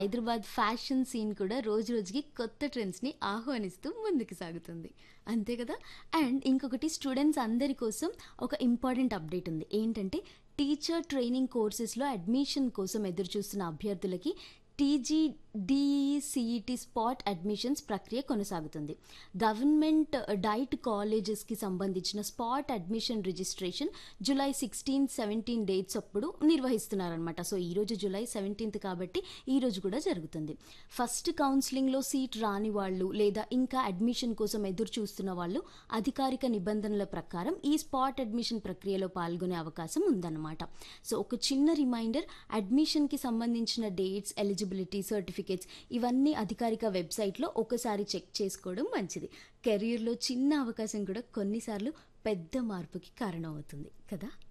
Hyderabad fashion scene కూడా రోజు రోజుకి కొత్త ట్రెండ్స్ని ఆహ్వానిస్తూ ముందుకు సాగుతుంది అంతే కదా అండ్ ఇంకొకటి స్టూడెంట్స్ అందరి కోసం ఒక ఇంపార్టెంట్ అప్డేట్ ఉంది ఏంటంటే టీచర్ ట్రైనింగ్ కోర్సెస్లో అడ్మిషన్ కోసం ఎదురు చూస్తున్న అభ్యర్థులకి టీజీడీఈసీఈటీ స్పాట్ అడ్మిషన్స్ ప్రక్రియ కొనసాగుతుంది గవర్నమెంట్ డైట్ కాలేజెస్కి సంబంధించిన spot admission registration July sixteen seventeen dates అప్పుడు నిర్వహిస్తున్నారనమాట సో ఈరోజు జూలై సెవెంటీన్త్ కాబట్టి ఈరోజు కూడా జరుగుతుంది ఫస్ట్ కౌన్సిలింగ్లో సీట్ రాని వాళ్ళు లేదా ఇంకా అడ్మిషన్ కోసం ఎదురు చూస్తున్న వాళ్ళు అధికారిక నిబంధనల ప్రకారం ఈ స్పాట్ అడ్మిషన్ ప్రక్రియలో పాల్గొనే అవకాశం ఉందన్నమాట సో ఒక చిన్న రిమైండర్ అడ్మిషన్కి సంబంధించిన డేట్స్ ఎలిజిబిలిటీ సర్టిఫికేట్స్ ఇవన్నీ అధికారిక వెబ్సైట్లో ఒకసారి చెక్ చేసుకోవడం మంచిది కెరీర్లో చిన్న అవకాశం కూడా కొన్నిసార్లు పెద్ద మార్పుకి కారణమవుతుంది కదా